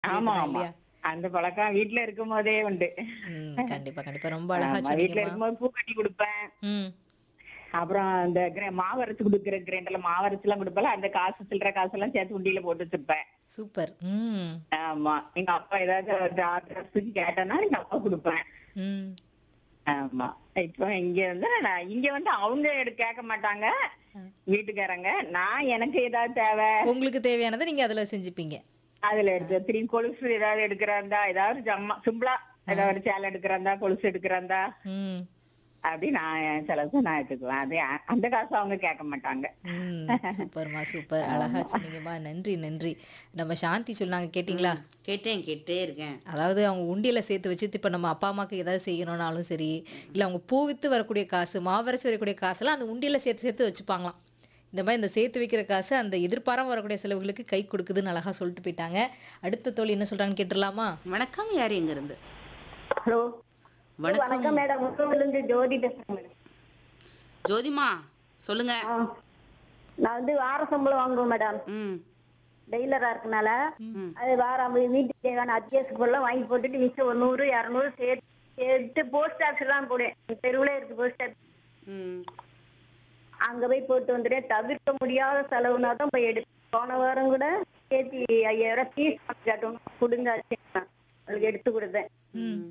ஆமா இதுதான் ஆமா இல்லையா? அந்த பழக்கம் வீட்ல இருக்கும் போதே உண்டு ம், கண்டிப்பா கண்டிப்பா ரொம்ப அழகா ஆமா, வீட்ல சொன்னீங்கம்மா இருக்கும்போது பூ கட்டி கொடுப்பேன் ம் அப்புறம் இந்த கிர- மாவு அரைச்சு கொடுக்குற கிரைண்டர்ல மாவு அரைச்சு எல்லாம் கொடுப்பல அந்த காசு சில்லற காசு எல்லாம் சேர்த்து உண்டியில போட்டு வச்சிருப்பேன் சூப்பர் ம் ஆமா எங்க அப்பா ஏதாவது ஆர்டர் கேட்டேன்னா எங்க அப்பா கொடுப்பேன் ம் ஆமா இப்போ இங்க வந்து நான் இங்க வந்து அவங்க எடு- கேட்க மாட்டாங்க வீட்டுக்காரங்க நான் எனக்கு ஏதாவது தேவை உங்களுக்கு தேவையானதை நீங்க அதுல செஞ்சுப்பீங்க அதுல எடுத்து திரும்பி கொலுசு ஏதாவது எடுக்கிறதா ஏதாவது ஜம்மா சிம்பிளா ஏதாவது ஒரு சேலை எடுக்கிறதா கொலுசு எடுக்கிறதா ம் அப்படி நான் செலவு நான் எடுத்துக்குவேன் அது அ- அந்த காசு அவங்க கேட்க மாட்டாங்க ம் சூப்பர்மா சூப்பர் அழகா சொன்னீங்கம்மா நன்றி நன்றி நம்ம சாந்தி சொன்னாங்க கேட்டிங்களா கேட்டேன் கேட்டே இருக்கேன் அதாவது அவங்க உண்டியல சேர்த்து வச்சு இப்போ நம்ம அப்பா அம்மாக்கு ஏதாவது செய்யணும்னாலும் சரி இல்லை அவங்க பூ வித்து வரக்கூடிய காசு மாவரைச்சு வரக்கூடிய காசுலாம் அந்த உண்டியல சேர்த்து சேர்த்து வச்சுப்பாங்களாம் இந்த மாதிரி இந்த சேர்த்து வைக்கிற காசு அந்த எதிர்பாராம வரக்கூடிய செலவுகளுக்கு கை கொடுக்குதுன்னு அழகா சொல்லிட்டு போயிட்டாங்க அடுத்த தோழி என்ன சொல்றாங்கன்னு கேட்டுடலாமா வணக்கம் யார் எங்க இருந்து ஹலோ வணக்கம் வணக்கம் மேடம் முத்தூர்ல இருந்து ஜோதி பேசுறேன் மேடம் ஜோதிமா சொல்லுங்க ஆ. நான் வந்து வார சம்பளம் வாங்குவேன் மேடம் ம் டெய்லரா இருக்கனால அது வாரம் வீட்டுக்கு தேவையான அத்தியாவசிய பொருள்லாம் வாங்கி போட்டுட்டு மிச்சம் ஒரு நூறு இரநூறு சேர்த்து சேர்த்து போஸ்ட் ஆஃபீஸ் தான் போடுவேன் தெருவுல இருக்கு போஸ்ட் ஆஃபீஸ் ம் அங்க போய் போட்டு வந்துட்டேன் தவிர்க்க முடியாத செலவுனா தான் போய் எடுத்து போன வாரம் கூட சேர்த்தி ஐயாயிரம் ஃபீஸ் கட்டணும் கொடுங்க அதுக்கு எடுத்து கொடுத்தேன் ம்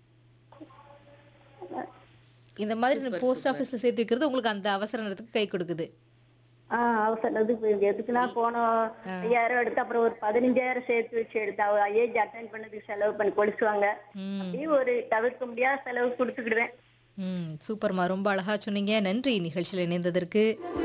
இந்த மாதிரி போஸ்ட் ஆஃபீஸ்ல சேர்த்து வைக்கிறது உங்களுக்கு அந்த அவசர நேரத்துக்கு கை கொடுக்குது ஆஹ் அவசரத்துக்கு போய் எதுக்குன்னா போன ஐயாயிரம் எடுத்து அப்புறம் ஒரு பதினஞ்சாயிரம் சேர்த்து வச்சு எடுத்து அவ ஏஜ் அட்டன் பண்ணதுக்கு செலவு பண்ணி கொடுத்துவாங்க ம் அப்படியே ஒரு தவிர்க்க முடியாத செலவு கொடுத்துக்கிடுவேன் ம் சூப்பர்மா ரொம்ப அழகா சொன்னீங்க நன்றி நிகழ்ச்சியில் இணைந்ததற்கு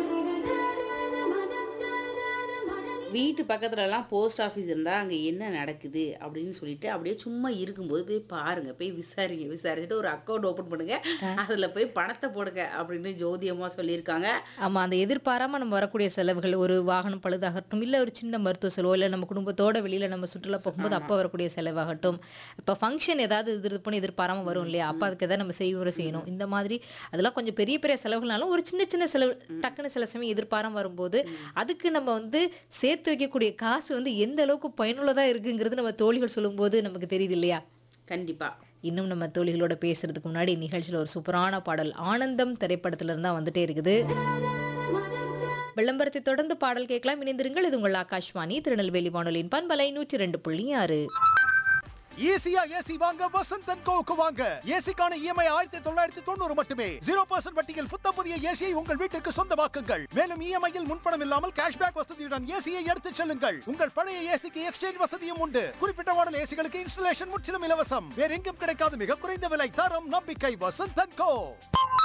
வீட்டு பக்கத்துல எல்லாம் போஸ்ட் ஆஃபீஸ் இருந்தா அங்க என்ன நடக்குது அப்படின்னு சொல்லிட்டு அப்படியே சும்மா இருக்கும்போது போய் பாருங்க போய் விசாரிங்க விசாரிச்சுட்டு ஒரு அக்கௌண்ட் ஓபன் பண்ணுங்க அதுல போய் பணத்தை போடுங்க அப்படின்னு ஜோதி அம்மா சொல்லியிருக்காங்க ஆமா அந்த எதிர்பாராம நம்ம வரக்கூடிய செலவுகள் ஒரு வாகனம் பழுதாகட்டும் இல்ல ஒரு சின்ன மருத்துவ செலவோ இல்ல நம்ம குடும்பத்தோட வெளியில நம்ம சுற்றுலா போகும்போது அப்ப வரக்கூடிய செலவாகட்டும் இப்ப ஃபங்க்ஷன் ஏதாவது இது பண்ணி எதிர்பாராம வரும் இல்லையா அப்ப அதுக்கு ஏதாவது நம்ம செய்முறை செய்யணும் இந்த மாதிரி அதெல்லாம் கொஞ்சம் பெரிய பெரிய செலவுகள்னாலும் ஒரு சின்ன சின்ன செலவு டக்குன்னு சில சமயம் எதிர்பாராம வரும்போது அதுக்கு நம்ம வந்து சேர்த்து வைக்கக்கூடிய காசு வந்து எந்த அளவுக்கு பயனுள்ளதா இருக்குங்கிறது நம்ம தோழிகள் சொல்லும்போது நமக்கு தெரியுது இல்லையா கண்டிப்பா இன்னும் நம்ம தோழிகளோட பேசுறதுக்கு முன்னாடி நிகழ்ச்சியில் ஒரு சூப்பரான பாடல் ஆனந்தம் திரைப்படத்துல இருந்தா வந்துட்டே இருக்குது விளம்பரத்தை தொடர்ந்து பாடல் கேட்கலாம் இணைந்திருங்கள் இது உங்கள் ஆகாஷ்வாணி திருநெல்வேலி வானொலியின் பண்பலை நூற்றி ரெண்டு புள்ளி ஆறு ஈஸியா ஏசி வாங்க வசந்த் அண்ட் கோவுக்கு வாங்க ஏசிக்கான இஎம்ஐ ஆயிரத்தி தொள்ளாயிரத்தி தொண்ணூறு மட்டுமே ஜீரோ பர்சன்ட் வட்டியில் புத்தம் புதிய ஏசியை உங்கள் வீட்டிற்கு சொந்தமாக்குங்கள் மேலும் இஎம்ஐயில் முன்பணம் இல்லாமல் கேஷ்பேக் வசதியுடன் ஏசியை எடுத்துச் செல்லுங்கள் உங்கள் பழைய ஏசிக்கு எக்ஸ்சேஞ்ச் வசதியும் உண்டு குறிப்பிட்ட மாடல் ஏசிகளுக்கு இன்ஸ்டலேஷன் முற்றிலும் இலவசம் வேற எங்கும் கிடைக்காத மிக குறைந்த விலை தரம் நம்பிக்கை வசந்த் அண்ட் கோ